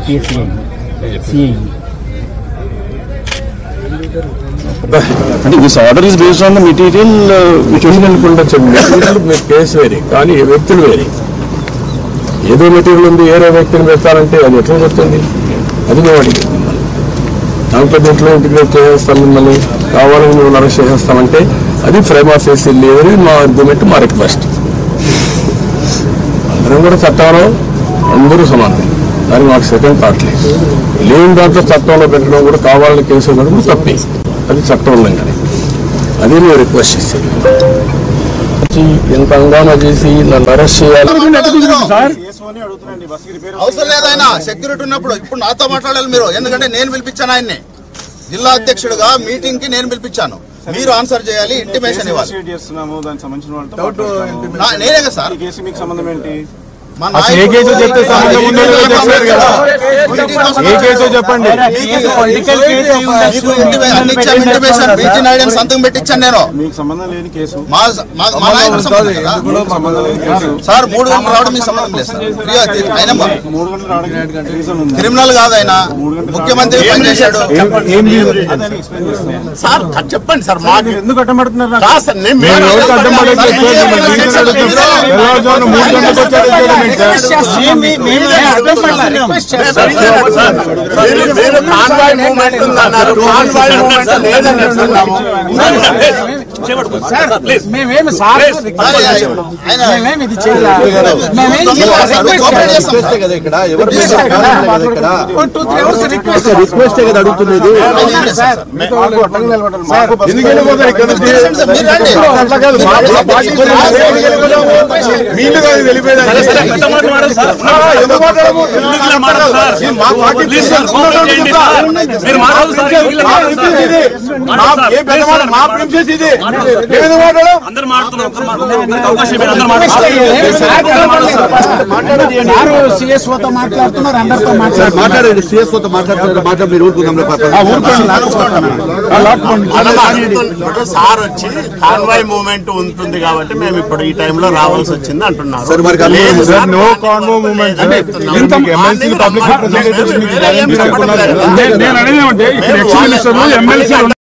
జెడ్పీఎస్సీ CI అంటే this order is based on the material which material ఉండొచ్చు material మీరు case వేరే కానీ వ్యక్తులు వేరే ఏదో మెటీరియల్ ఉంది ఏదో వ్యక్తిని పెడతారంటే అది ఎట్లా చెప్తుంది అది మేము అడిగింది దాంట్లో దీంట్లో ఇంటిగ్రేట్ చేసేస్తాం మిమ్మల్ని కావాలని మేము అరెస్ట్ చేసేస్తామంటే అది ఫ్రేమ్ ఆఫ్ ఫేస్ లేదని మా ఆర్గ్యుమెంట్ మా రిక్వెస్ట్ అందరం కూడా చట్టంలో అందరూ సమానం దానికి మాకు సెకండ్ థాట్ లేదు లేని దాంట్లో చట్టంలో పెట్టడం కూడా కావాలని కేసు ఉండడం కూడా తప్పే అది చట్టం ఉందంగానే అదే మేము రిక్వెస్ట్ చేసేది వచ్చి ఎంత హంగామా చేసి నన్ను అరెస్ట్ చేయాలి అవసరం లేదైనా సెక్యూరిటీ ఉన్నప్పుడు ఇప్పుడు నాతో మాట్లాడాలి మీరు ఎందుకంటే నేను పిలిపించాను ఆయన్ని జిల్లా అధ్యక్షుడుగా మీటింగ్ కి నేను పిలిపించాను మీరు ఆన్సర్ చేయాలి ఇంటిమేషన్ ఇవ్వాలి ఇనిషియేట్ చేస్తున్నాము దానికి సంబంధించిన వాళ్ళతో మాట్లాడతాము. నా- నేనే కదా సార్ ఈ కేసు మీకు సంబంధం ఏంటి మా అసలు ఏ కేసు చెప్తే సంబంధం ఉందో లేదో చెప్పారు కదా. ఏ కేసో చెప్పండి ఇంటిమేషన్ బీటీ నాయుడు సంతకం పెట్టించాను నేను మీకు సంబంధం లేని కేసు మా మా మా నాయకుడు సంబంధం కదా. ఎందుకు సంబంధం లేని కేసు సార్ మూడు గంటలు రావడం మీకు సంబంధం లేదు సార్ ప్రియా, ఆయన మూడు గంటలు రావడానికి రీజన్ ఉంది క్రిమినల్ కాదు ఆయన ముఖ్యమంత్రి పనిచేశాడు ఏం అదని ఎక్స్ప్లెయిన్ చేస్తున్నాను సార్ చెప్పండి సార్ మాకు ఎందుకు అడ్డం కాదు సార్, నేను- మేము ఎవరికి అడ్డం పడేది చెప్పలేదు. మరి మీకు అడుగుతాం. తెల్లవారుజామున మూడు గంటలకు వచ్చి అడుగుతారా మీకు సార్? మేమేమి సార్ ఆయన మేమేమి ఇది చేయలేదు మేమేం కోఆపరేట్ చేస్తాం sir. Two three hours request request కదా అడుగుతున్నది సార్ మీతో వాళ్ళకు అడ్డం నిలబడాలి. మాకు బస్సు ఎందుకు వెళ్ళిపోతారు ఇక్కడ నుంచి? మీరు రండి. అట్లా కాదు. మా- మా పార్టీ గురించి ఎందుకు వెళ్ళిపోతాము? మీ ఇల్లు కాదు వెళ్ళిపోయేది. ఆ, ఎందుకు మాట్లాడము? ఇది మా పార్టీ ప్రెసిడెంట్ ఉన్నటువంటి చెప్తా. మా ప్రిన్సెస్ ఇది. మా- ఏ పెద్ద మాట? మా ప్రిన్సెస్ ఇది. ఏ విధంగా మాట్లాడడం? సార్ సిఎస్ఓతో మాట్లాడుతున్నారు అందరితో మాట్లాడుతున్నారు మాట్లాడండి సిఎస్ తో మాట్లాడుతున్నారు మాట్లాడి మీరు ఊరుకుందాం ఇప్పుడు సార్ వచ్చి కాన్వాయ్ మూవ్మెంట్ ఉంటుంది కాబట్టి మేము ఇప్పుడు ఈ టైంలో రావాల్సి వచ్చింది అంటున్నారు సరే, మరి కన్వే- లేదు sir, sir, no convoy movement sir. చెప్తున్నాం. ఇంత ఎమ్మెల్సీ పబ్లిక్ రిప్రజెంటేటివ్స్ మీకు వేరే ఏం మీరు అనుకున్నారు కదా? చెప్పట్లేదు. నేను అనేది ఏమంటే ఇక్కడ ఎక్స్ మినిస్టర్లు ఎమ్మెల్సీలు